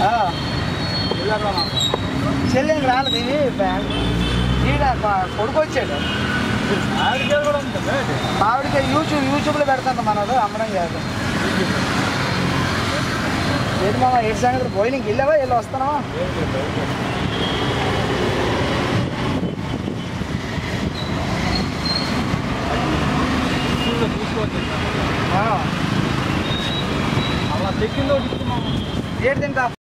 ఆ. చెల్లెంకి రాలేదు ఇది బ్యాంక్ ఈడ మా కొడుకు వచ్చాడు ఆవిడకి యూట్యూబ్ యూట్యూబ్లో పెడతాను మనోడు అమ్మడం కాదు ఏంటి మామ ఏడు సంగతి పోయి నీకు వెళ్ళావా వెళ్ళి వస్తున్నావా అలా చెక్కిందో ఏడు తింటా